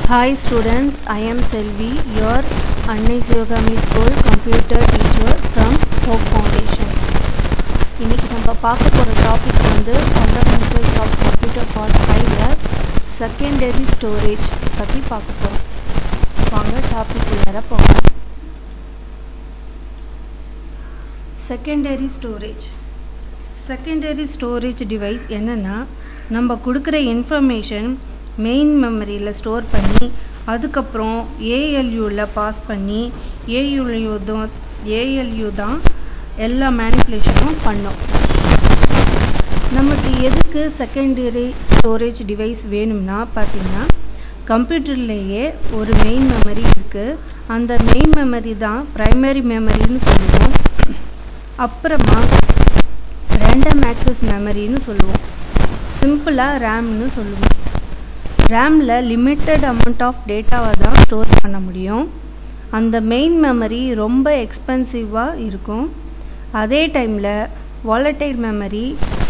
Hi students, I am Selvi, your Annai Sivagami School computer teacher from Hope Foundation. இன்னைக்கு நம்ம பார்க்க போகிற topic வந்து ஃபண்டமெண்டல்ஸ் ஆஃப் கம்ப்யூட்டர் பார்ட் ஃபைவ்ல secondary storage பற்றி பார்க்க போகிறோம் வாங்க டாபிக் உள்ளார போகலாம் secondary storage secondary storage device என்னென்னா நம்ம கொடுக்குற இன்ஃபர்மேஷன் மெயின் மெமரியில் ஸ்டோர் பண்ணி அதுக்கப்புறம் ஏஎல்யூவில் பாஸ் பண்ணி ஏயுலையூ தான் ஏஎல்யூ தான் எல்லா மேனிப்புலேஷனும் பண்ணும் நமக்கு எதுக்கு செகண்டரி ஸ்டோரேஜ் டிவைஸ் வேணும்னா பார்த்தீங்கன்னா கம்ப்யூட்டர்லேயே ஒரு மெயின் மெமரி இருக்குது அந்த மெயின் மெமரி தான் ப்ரைமரி மெமரின்னு சொல்லுவோம் அப்புறமா ரேண்டம் ஆக்சஸ் மெமரின்னு சொல்லுவோம் சிம்பிளாக ரேம்னு சொல்லுவோம் ரேமில் லிமிட்டட் அமௌண்ட் ஆஃப் டேட்டாவை தான் ஸ்டோர் பண்ண முடியும் அந்த மெயின் மெமரி ரொம்ப எக்ஸ்பென்சிவாக இருக்கும் அதே டைமில் வாலட்டைல் மெமரி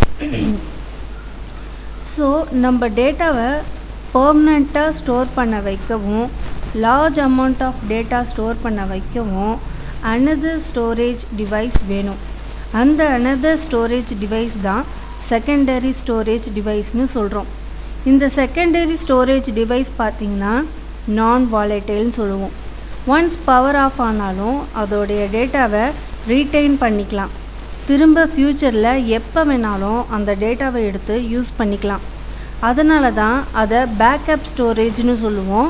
ஸோ நம்ம டேட்டாவை பர்மனண்ட்டாக ஸ்டோர் பண்ண வைக்கவும் large amount of data store பண்ண வைக்கவும் அனதர் ஸ்டோரேஜ் டிவைஸ் வேணும் அந்த அனதர் ஸ்டோரேஜ் டிவைஸ் தான் செகண்டரி ஸ்டோரேஜ் டிவைஸ்னு சொல்கிறோம் இந்த செகண்டரி ஸ்டோரேஜ் டிவைஸ் பார்த்திங்கன்னா நான் வாலட்டைல்னு சொல்லுவோம் ஒன்ஸ் பவர் ஆஃப் ஆனாலும் அதோடைய டேட்டாவை ரீட்டைன் பண்ணிக்கலாம் திரும்ப ஃப்யூச்சரில் எப்போ வேணாலும் அந்த டேட்டாவை எடுத்து யூஸ் பண்ணிக்கலாம் அதனால தான் அதை பேக்கப் ஸ்டோரேஜ்னு சொல்லுவோம்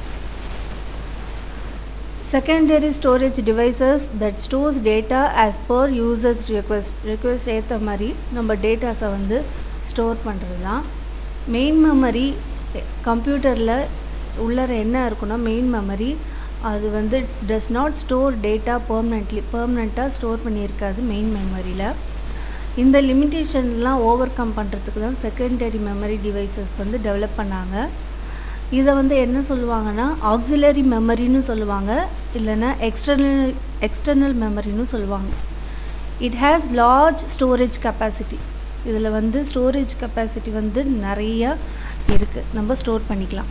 secondary storage devices that stores data as per users request request ஏற்ற மாதிரி நம்ம டேட்டாஸை வந்து ஸ்டோர் பண்ணுறது தான் மெயின் மெமரி கம்ப்யூட்டரில் உள்ளர என்ன இருக்குன்னா மெயின் மெமரி அது வந்து does not store data permanently பர்மனெண்ட்டாக ஸ்டோர் பண்ணியிருக்காது மெயின் மெமரியில் இந்த லிமிட்டேஷன்லாம் ஓவர் கம் பண்ணுறதுக்கு தான் செகண்டரி மெமரி டிவைசஸ் வந்து டெவலப் பண்ணாங்க இதை வந்து என்ன சொல்லுவாங்கன்னா ஆக்சிலரி மெமரின்னு சொல்லுவாங்க இல்லைன்னா எக்ஸ்டர்னல் எக்ஸ்டர்னல் மெமரின்னு சொல்லுவாங்க it has large storage capacity இதில் வந்து ஸ்டோரேஜ் கெப்பாசிட்டி வந்து நிறையா இருக்குது நம்ம ஸ்டோர் பண்ணிக்கலாம்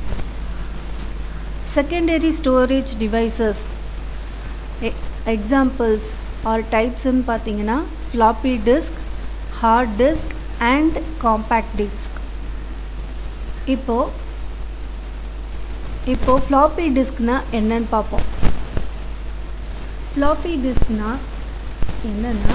secondary storage devices examples are டைப்ஸ்ன்னு பார்த்தீங்கன்னா floppy disk hard disk and compact disk இப்போது இப்போது ஃப்ளாப்பி டிஸ்க்னா என்னன்னு பார்ப்போம் ஃப்ளாப்பி டிஸ்க்னா என்னென்னா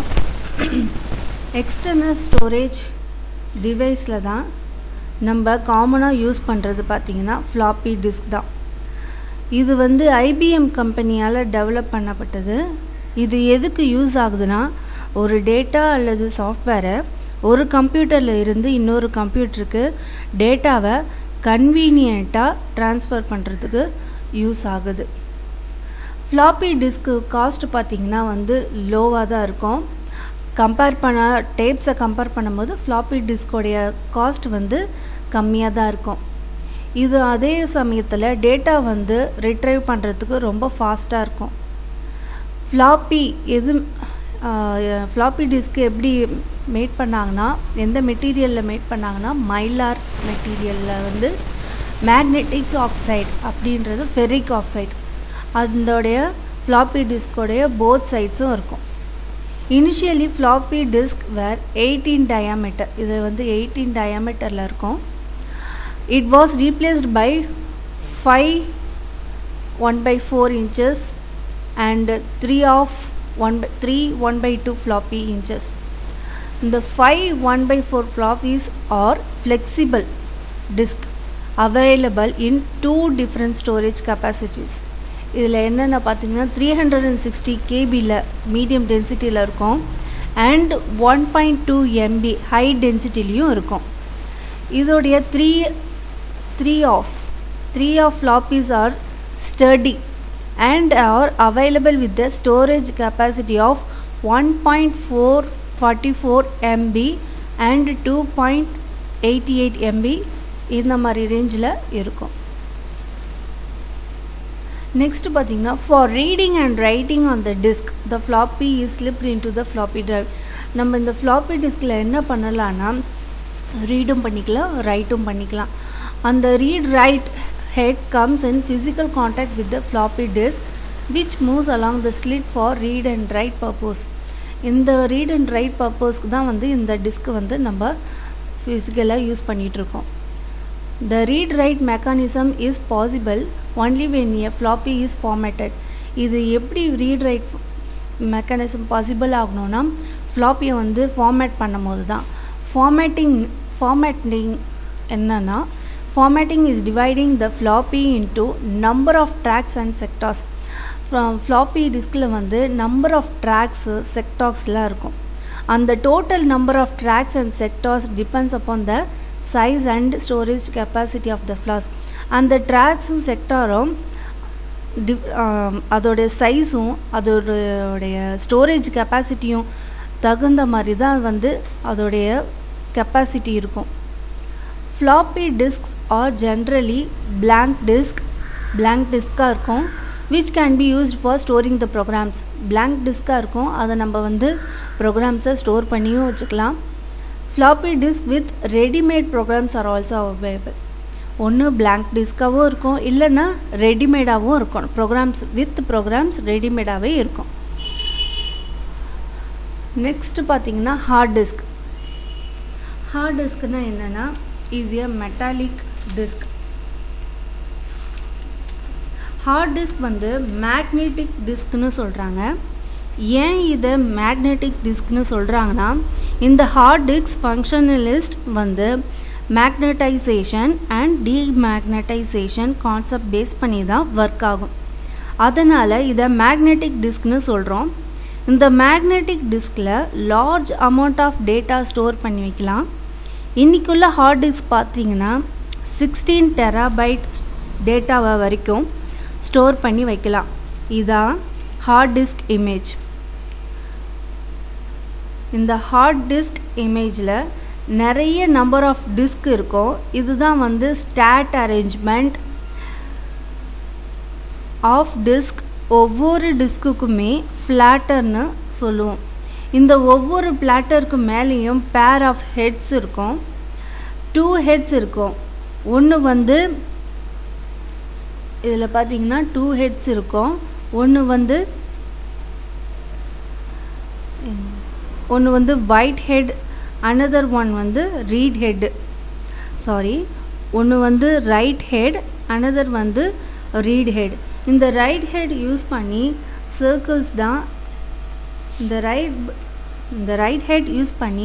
எக்ஸ்டர்னல் ஸ்டோரேஜ் டிவைஸில் தான் நம்ம காமனாக யூஸ் பண்ணுறது பார்த்திங்கன்னா ஃப்ளாப்பி டிஸ்க் தான் இது வந்து ஐபிஎம் கம்பெனியால் டெவலப் பண்ணப்பட்டது இது எதுக்கு யூஸ் ஆகுதுன்னா ஒரு டேட்டா அல்லது சாஃப்ட்வேரை ஒரு கம்ப்யூட்டரில் இருந்து இன்னொரு கம்ப்யூட்டருக்கு டேட்டாவை கன்வீனியண்ட்டாக ட்ரான்ஸ்ஃபர் பண்ணுறதுக்கு யூஸ் ஆகுது ஃப்ளாப்பி டிஸ்க்கு காஸ்ட் பார்த்திங்கன்னா வந்து லோவாக தான் இருக்கும் கம்பேர் பண்ண டேப்ஸை கம்பேர் பண்ணும்போது ஃப்ளாப்பி டிஸ்கோடைய காஸ்ட் வந்து கம்மியாக தான் இருக்கும் இது அதே சமயத்தில் டேட்டா வந்து ரிட்ரைவ் பண்ணுறதுக்கு ரொம்ப ஃபாஸ்ட்டாக இருக்கும் ஃப்ளாப்பி எது ஃப்ளாப்பி டிஸ்க்கு எப்படி மேட் பண்ணாங்கன்னா எந்த மெட்டீரியலில் மேட் பண்ணாங்கன்னா மைலார் மெட்டீரியலில் வந்து மேக்னெட்டிக் ஆக்சைடு அப்படின்றது ஃபெரிக் ஆக்சைடு அதோடைய ஃப்ளாப்பி டிஸ்கோடைய போத் சைட்ஸும் இருக்கும் initially floppy disk were eighteen diameter இது வந்து எயிட்டீன் டயாமீட்டரில் இருக்கும் it was replaced by five one by four inches and three of one by three one by two floppy inches இந்த five one by four floppies are flexible disk available in two different storage capacities இதில் என்னென்ன பார்த்தீங்கன்னா three hundred and sixty கேபியில் medium டென்சிட்டியில் இருக்கும் and one point two MB high டென்சிட்டிலையும் இருக்கும் இதோடைய three three of three of floppies are sturdy and are available with the storage capacity of one point four forty four MB and two point eighty eight MB இந்த மாதிரி ரேஞ்சில் இருக்கும் next பார்த்தீங்கன்னா for reading and writing on the disk the floppy is slipped into the floppy drive நம்ம இந்த floppy டிஸ்கில் என்ன பண்ணலான்னா ரீடும் பண்ணிக்கலாம் ரைட்டும் பண்ணிக்கலாம் அந்த read write head comes in physical contact with the floppy disk which moves along the slit for read and write purpose இந்த ரீட் அண்ட் ரைட் பர்பஸ்க்கு தான் வந்து இந்த டிஸ்க்கு வந்து நம்ம ஃபிசிக்கலாக யூஸ் பண்ணிகிட்ருக்கோம் the read write mechanism is possible only when a floppy is formatted இது எப்படி ரீட் ரைட் மெக்கானிசம் பாசிபிள் ஆகணும்னா ஃப்ளாப்பியை வந்து ஃபார்மேட் பண்ணும் போது தான் ஃபார்மேட்டிங் ஃபார்மேட்டிங் என்னன்னா formatting is dividing the floppy into number of tracks and sectors floppy டிஸ்கில் வந்து நம்பர் ஆஃப் ட்ராக்ஸு செக்டார்ஸ்லாம் இருக்கும் அந்த total number of tracks and sectors depends upon the size and storage capacity of the flash அந்த ட்ராக்ஸும் செக்டாரும் டிஃப் அதோடைய சைஸும் அதோடைய ஸ்டோரேஜ் கெப்பாசிட்டியும் தகுந்த மாதிரி தான் வந்து அதோடைய கெப்பாசிட்டி இருக்கும் floppy disks are generally blank disk blank டிஸ்காக இருக்கும் which can be used for storing the programs blank டிஸ்காக இருக்கும் அதை நம்ம வந்து ப்ரோக்ராம்ஸை ஸ்டோர் பண்ணியும் வச்சுக்கலாம் floppy disk with readymade programs are also available ஒன்று blank டிஸ்காகவும் இருக்கும் இல்லைன்னா ரெடிமேடாகவும் இருக்கும் ப்ரோக்ராம்ஸ் வித் ப்ரோக்ராம்ஸ் ரெடிமேடாகவே இருக்கும் நெக்ஸ்ட்டு பார்த்தீங்கன்னா ஹார்ட் டிஸ்க் ஹார்ட் டிஸ்க்னால் என்னென்னா ஈஸியாக மெட்டாலிக் டிஸ்க் ஹார்ட் டிஸ்க் வந்து மேக்னெட்டிக் டிஸ்க்னு சொல்கிறாங்க ஏன் இதை மேக்னெட்டிக் டிஸ்க்னு சொல்கிறாங்கன்னா இந்த ஹார்ட் டிஸ்க் ஃபங்க்ஷனலிஸ்ட் வந்து magnetization and demagnetization concept base பண்ணி தான் ஒர்க் ஆகும் அதனால் இதை மேக்னெட்டிக் டிஸ்க்னு சொல்கிறோம் இந்த மேக்னெட்டிக் டிஸ்கில் large amount of data store பண்ணி வைக்கலாம் இன்றைக்குள்ள ஹார்ட் டிஸ்க் பார்த்தீங்கன்னா சிக்ஸ்டீன் டெராபைட் டேட்டாவை வரைக்கும் ஸ்டோர் பண்ணி வைக்கலாம் இதான் ஹார்ட் டிஸ்க் இமேஜ் இந்த ஹார்ட் டிஸ்க் இமேஜில் நிறைய நம்பர் ஆஃப் டிஸ்க் இருக்கும் இதுதான் வந்து ஸ்டாட் அரேஞ்ச்மெண்ட் ஆஃப் டிஸ்க் ஒவ்வொரு டிஸ்க்குக்குமே ஃப்ளாட்டர்னு சொல்லுவோம் இந்த ஒவ்வொரு பிளாட்டருக்கு மேலேயும் பேர் ஆஃப் ஹெட்ஸ் இருக்கும் டூ ஹெட்ஸ் இருக்கும் ஒன்று வந்து இதில் பார்த்தீங்கன்னா டூ ஹெட்ஸ் இருக்கும் ஒன்று வந்து ஒன்று வந்து ஒயிட் ஹெட் அனதர் ஒன் வந்து ரீட் ஹெட் சாரி ஒன்று வந்து ரைட் ஹெட் அனதர் வந்து ரீட் ஹெட் இந்த ரைட் ஹெட் யூஸ் பண்ணி சர்க்கிள்ஸ் தான் இந்த ரைட் இந்த ரைட் ஹெட் யூஸ் பண்ணி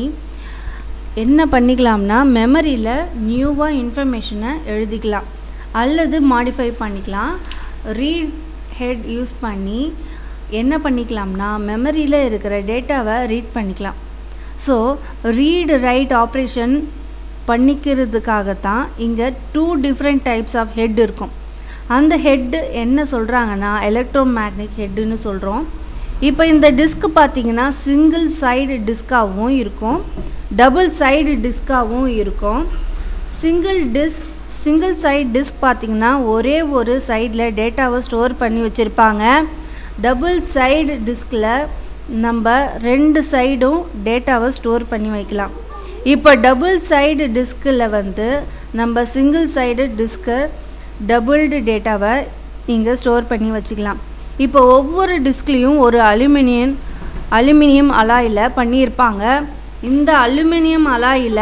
என்ன பண்ணிக்கலாம்னா மெமரியில் நியூவாக இன்ஃபர்மேஷனை எழுதிக்கலாம் அல்லது மாடிஃபை பண்ணிக்கலாம் ரீட் ஹெட் யூஸ் பண்ணி என்ன பண்ணிக்கலாம்னா மெமரியில் இருக்கிற டேட்டாவை ரீட் பண்ணிக்கலாம் ஸோ ரீட் ரைட் ஆப்ரேஷன் பண்ணிக்கிறதுக்காகத்தான் இங்கே two different types of head இருக்கும் அந்த ஹெட்டு என்ன சொல்கிறாங்கன்னா எலக்ட்ரோ மேக்னெட் ஹெட்டுன்னு சொல்கிறோம் இப்போ இந்த டிஸ்க் பார்த்தீங்கன்னா சிங்கிள் சைடு டிஸ்காகவும் இருக்கும் டபுள் சைடு டிஸ்காகவும் இருக்கும் single disk single side disk பார்த்தீங்கன்னா ஒரே ஒரு சைடில் டேட்டாவை ஸ்டோர் பண்ணி வச்சுருப்பாங்க டபுள் சைடு டிஸ்கில் நம்ம ரெண்டு சைடும் டேட்டாவை ஸ்டோர் பண்ணி வைக்கலாம் இப்போ டபுள் சைடு டிஸ்கில் வந்து நம்ம சிங்கிள் சைடு டிஸ்க்கு டபுள்டு டேட்டாவை இங்கே ஸ்டோர் பண்ணி வச்சுக்கலாம் இப்போ ஒவ்வொரு டிஸ்க்லேயும் ஒரு அலுமினியம் அலுமினியம் அலாயில் பண்ணியிருப்பாங்க இந்த அலுமினியம் அலாயில்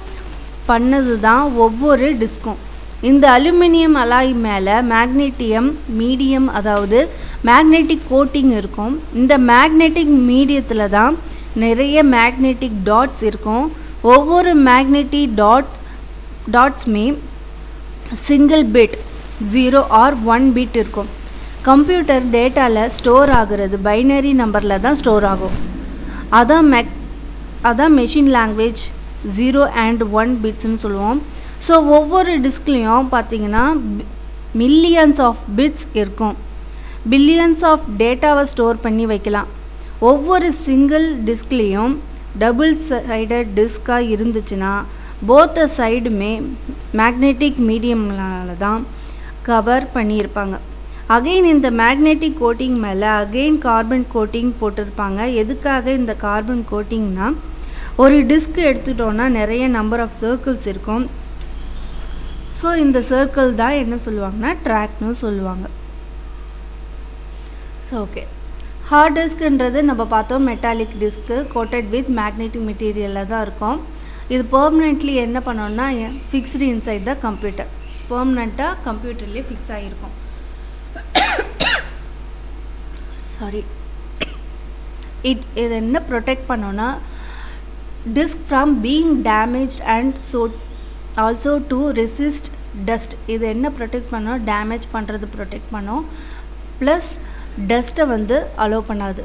பண்ணது தான் ஒவ்வொரு டிஸ்க்கும் இந்த அலுமினியம் அலாய் மேலே மேக்னீட்டியம் மீடியம் அதாவது மேக்னெட்டிக் கோட்டிங் இருக்கும் இந்த மேக்னெட்டிக் மீடியத்தில் தான் நிறைய மேக்னெட்டிக் டாட்ஸ் இருக்கும் ஒவ்வொரு மேக்னெட்டிக் டாட் டாட்ஸுமே single bit zero or one bit இருக்கும் கம்ப்யூட்டர் டேட்டாவில் ஸ்டோர் ஆகுறது பைனரி நம்பரில் தான் ஸ்டோர் ஆகும் அதான் மெக் அதான் machine language zero and one பிட்ஸ்னு சொல்லுவோம் ஸோ ஒவ்வொரு டிஸ்க்லேயும் பார்த்தீங்கன்னா மில்லியன்ஸ் ஆஃப் பிட்ஸ் இருக்கும் பில்லியன்ஸ் ஆஃப் டேட்டாவை ஸ்டோர் பண்ணி வைக்கலாம் ஒவ்வொரு சிங்கிள் டிஸ்க்லேயும் டபுள் சைடட் டிஸ்காக இருந்துச்சுன்னா போத்த சைடுமே மேக்னெட்டிக் மீடியம்னால தான் கவர் பண்ணியிருப்பாங்க அகெயின் இந்த மேக்னெட்டிக் கோட்டிங் மேலே அகெயின் கார்பன் கோட்டிங் போட்டிருப்பாங்க எதுக்காக இந்த கார்பன் கோட்டிங்னா ஒரு டிஸ்க் எடுத்துட்டோன்னா நிறைய நம்பர் ஆஃப் சர்க்கிள்ஸ் இருக்கும் ஸோ ஸோ இந்த சர்க்கிள் தான் என்ன சொல்லுவாங்கன்னா ட்ராக்னு சொல்லுவாங்க ஸோ ஓகே ஹார்ட் டிஸ்க்ன்றது நம்ம பார்த்தோம் metallic disk coated with magnetic மெட்டீரியலில் தான் இருக்கும் இது பெர்மனெண்ட்லி என்ன பண்ணோம்னா ஃபிக்ஸ்டு இன்சைட் த கம்ப்யூட்டர் பெர்மனெண்ட்டாக கம்ப்யூட்டர்லேயே ஃபிக்ஸ் ஆகிருக்கும் சாரி இட் இது என்ன ப்ரொடெக்ட் பண்ணோன்னா disk from being damage and so also to resist dust இது என்ன ப்ரொடெக்ட் பண்ணோம் டேமேஜ் பண்ணுறது ப்ரொடெக்ட் பண்ணோம் ப்ளஸ் டஸ்ட்டை வந்து அலோவ் பண்ணாது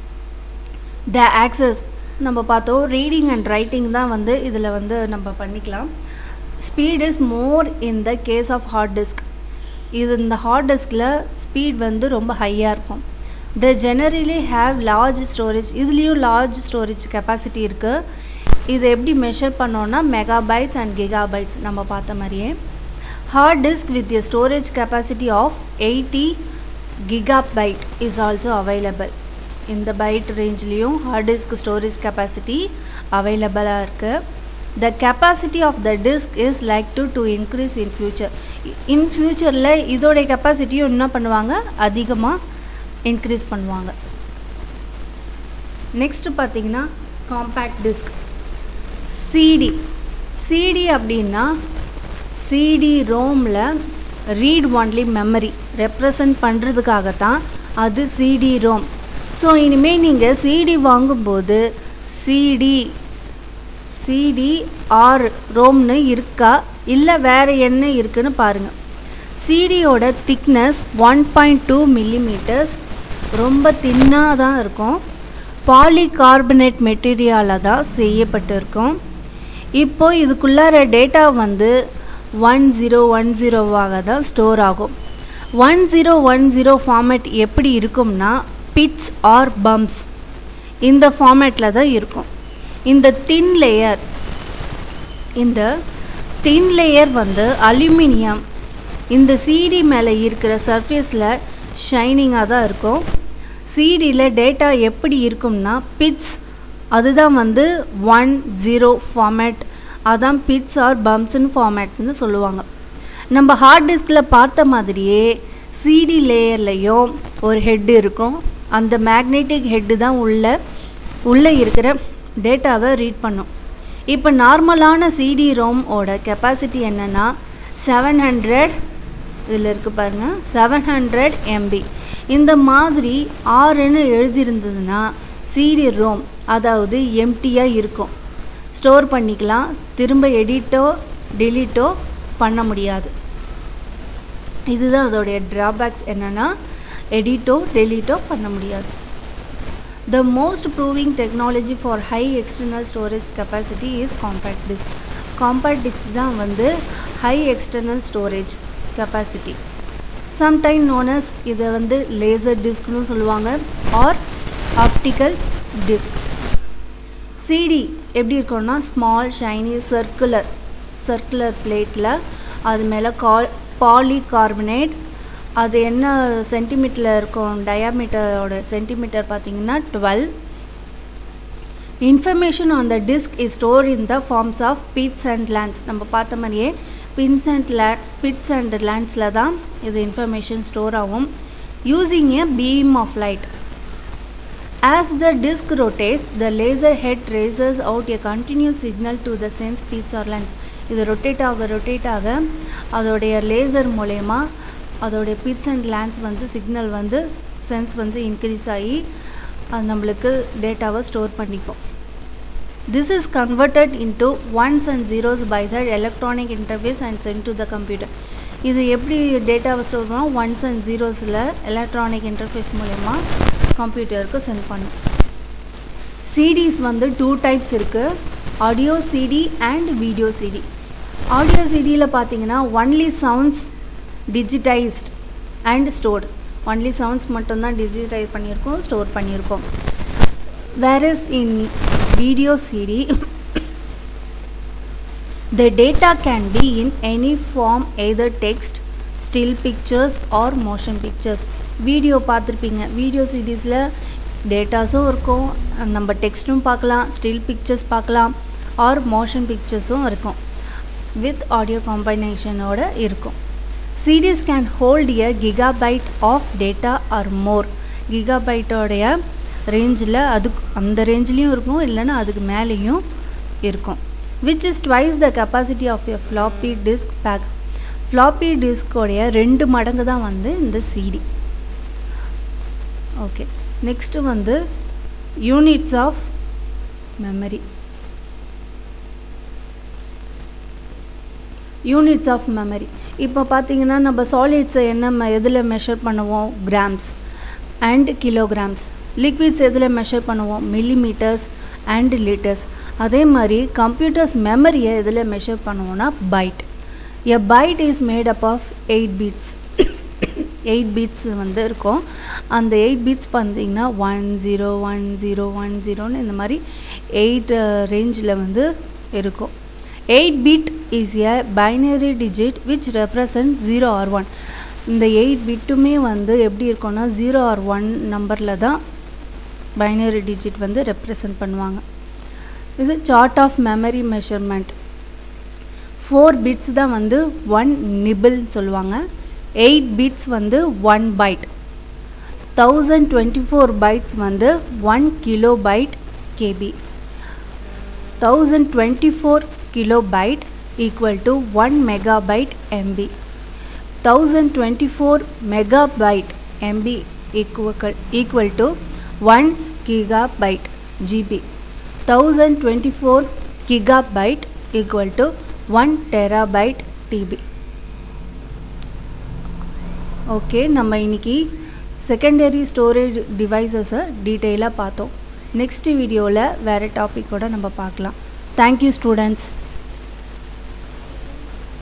த ஆக்சஸ் நம்ம பார்த்தோம் ரீடிங் அண்ட் ரைட்டிங் தான் வந்து இதில் வந்து நம்ம பண்ணிக்கலாம் speed is more in the case of hard disk இது இந்த ஹார்ட் டிஸ்கில் ஸ்பீட் வந்து ரொம்ப ஹையாக இருக்கும் the generally have large storage இதுலேயும் லார்ஜ் ஸ்டோரேஜ் கெப்பாசிட்டி இருக்குது இது எப்படி மெஷர் பண்ணோன்னா மெகாபைட்ஸ் அண்ட் கிகாபைட்ஸ் நம்ம பார்த்த மாதிரியே hard disk with a storage capacity of eighty gigabyte is also available இந்த பைட் ரேஞ்ச்லேயும் ஹார்ட் டிஸ்க் ஸ்டோரேஜ் கெப்பாசிட்டி அவைலபிளாக இருக்குது the capacity of the disk is like to to increase in future in ஃப்யூச்சரில் இதோடைய கெப்பாசிட்டியும் என்ன பண்ணுவாங்க அதிகமாக இன்க்ரீஸ் பண்ணுவாங்க நெக்ஸ்ட் பார்த்தீங்கன்னா காம்பேக்ட் டிஸ்க் சிடி சிடி அப்படின்னா சிடி ரோமில் ரீட் ஒன்லி மெமரி ரெப்ரசன்ட் பண்ணுறதுக்காகத்தான் அது சிடி ரோம் ஸோ இனிமேல் நீங்கள் சிடி வாங்கும்போது சிடி சிடி ஆர் ரோம்னு இருக்கா இல்லை வேறு என்ன இருக்குன்னு பாருங்கள் சிடியோட thickness one point two millimetres ரொம்ப தின்னாக தான் இருக்கும் பாலிகார்பனேட் மெட்டீரியலாக தான் செய்யப்பட்டிருக்கும் இப்போது இதுக்குள்ளார டேட்டா வந்து ஒன் ஜீரோ ஒன் ஜீரோவாக தான் ஸ்டோர் ஆகும் one zero one zero format எப்படி இருக்கும்னா பிட்ஸ் ஆர் பம்ப்ஸ் இந்த ஃபார்மேட்டில் தான் இருக்கும் இந்த தின் லேயர் இந்த தின் லேயர் வந்து அலுமினியம் இந்த சிடி மேலே இருக்கிற சர்ஃபேஸில் ஷைனிங்காக தான் இருக்கும் சிடியில் டேட்டா எப்படி இருக்கும்னா பிட்ஸ் அதுதான் வந்து ஒன் ஜீரோ ஃபார்மேட் அதான் பிட்ஸ் ஆர் பம்ப்ஸ்னு ஃபார்மேட்ஸ்னு சொல்லுவாங்க நம்ம ஹார்ட் டிஸ்கில் பார்த்த மாதிரியே சிடி லேயர்லேயும் ஒரு ஹெட்டு இருக்கும் அந்த மேக்னெட்டிக் ஹெட்டு தான் உள்ள உள்ளே இருக்கிற டேட்டாவை ரீட் பண்ணும் இப்போ நார்மலான சிடி ரோமோட கெப்பாசிட்டி என்னென்னா செவன் ஹண்ட்ரட் இதில் இருக்குது பாருங்கள் செவன் ஹண்ட்ரட் எம்பி இந்த மாதிரி ஆறுன்னு எழுதியிருந்ததுன்னா சிடி ரோம் அதாவது எம்டியாக இருக்கும் ஸ்டோர் பண்ணிக்கலாம் திரும்ப எடிட்டோ டெலிட்டோ பண்ண முடியாது இதுதான் அதோடைய ட்ராபேக்ஸ் என்னென்னா எடிட்டோ டெலிட்டோ பண்ண முடியாது The most proving technology for high external storage capacity is compact disk. Compact disk தான் வந்து high external storage capacity. Sometime known as இதை வந்து laser diskனு சொல்லுவாங்க or optical disk. CD எப்படி இருக்கும்னா ஸ்மால் ஷைனி சர்க்குலர் சர்க்குலர் பிளேட்டில் அது மேலே கால் பாலிகார்பனேட் அது என்ன சென்டிமீட்டரில் இருக்கும் டயாமீட்டரோட சென்டிமீட்டர் பார்த்தீங்கன்னா twelve information on the disk is store in the forms of pits and lands நம்ம பார்த்த மாதிரியே பின்ஸ் அண்ட் லே பிட்ஸ் அண்ட் லேண்ட்ஸில் தான் இது இன்ஃபர்மேஷன் ஸ்டோர் ஆகும் using a beam of light As the disk rotates, the laser head traces out a continuous signal to the sense pits or lens. இது rotate ஆக ரொட்டேட் ஆக அதோடைய laser மூலயமா அதோடைய பிட்ஸ் அண்ட் லேண்ட்ஸ் வந்து signal வந்து sense வந்து increase ஆகி அது நம்மளுக்கு டேட்டாவை ஸ்டோர் பண்ணிக்கும் this is converted into ones and zeros by the electronic interface and sent to the computer இது எப்படி டேட்டாவை ஸ்டோர் பண்ணோம் ஒன்ஸ் அண்ட் ஜீரோஸில் எலக்ட்ரானிக் இன்டர்ஃபேஸ் மூலயமா கம்ப்யூட்டருக்கு சென்ட் பண்ணும் சிடிஸ் வந்து டூ டைப்ஸ் இருக்குது audio CD and video CD audio சிடியில் பார்த்தீங்கன்னா only sounds digitised and stored only sounds மட்டும்தான் டிஜிட்டைஸ் பண்ணியிருக்கோம் ஸ்டோர் பண்ணியிருக்கோம் whereas in video CD The data can be in any form either text, still pictures or motion pictures. Video பார்த்துருப்பீங்க video சீரீஸில் டேட்டாஸும் இருக்கும் நம்ம டெக்ஸ்ட்டும் பார்க்கலாம் ஸ்டில் பிக்சர்ஸ் பார்க்கலாம் ஆர் மோஷன் பிக்சர்ஸும் இருக்கும் வித் ஆடியோ காம்பினேஷனோட இருக்கும் CDs can hold a gigabyte of data or more கிகாபைட்டோடைய ரேஞ்சில் அதுக்கு அந்த ரேஞ்சிலையும் இருக்கும் இல்லைன்னா அதுக்கு மேலேயும் இருக்கும் which is twice the capacity of a floppy disk back floppy டிஸ்கோடைய ரெண்டு மடங்கு தான் வந்து இந்த சிடி ஓகே நெக்ஸ்ட்டு வந்து units of memory units of memory இப்போ பார்த்தீங்கன்னா நம்ம சாலிட்ஸை என்ன ம எதில் மெஷர் பண்ணுவோம் கிராம்ஸ் அண்ட் கிலோகிராம்ஸ் லிக்விட்ஸ் எதில் மெஷர் பண்ணுவோம் மில்லிமீட்டர்ஸ் அண்ட் லிட்டர்ஸ் அதே மாதிரி கம்ப்யூட்டர்ஸ் மெமரியை எதில் மெஷர் பண்ணுவோம்னா byte a byte is made up of eight bits eight bits வந்து இருக்கும் அந்த எயிட் பீட்ஸ் பார்த்தீங்கன்னா one zero one zero one ஜீரோன்னு இந்த மாதிரி எயிட் ரேஞ்சில் வந்து இருக்கும் eight bit is a binary digit which represent zero or one இந்த எயிட் பிட்டுமே வந்து எப்படி இருக்கும்னா ஜீரோ ஆர் ஒன் நம்பரில் தான் பைனரி டிஜிட் வந்து ரெப்ரசன்ட் பண்ணுவாங்க இது chart of memory measurement four bits தான் வந்து ஒன் நிபிள்னு சொல்லுவாங்க எயிட் பிட்ஸ் வந்து one byte thousand twenty four bytes வந்து one kilo byte KB thousand twenty four kilo byte equal to one megabyte MB thousand twenty four megabyte MB equal equal to one gigabyte GB thousand twenty four gigabyte equal to one terabyte TB okay நம்ம இன்னைக்கு secondary storage டிவைசஸை டீட்டெயிலாக பார்த்தோம் next வீடியோவில் வேறு டாப்பிக்கோடு நம்ம பார்க்கலாம் thank you students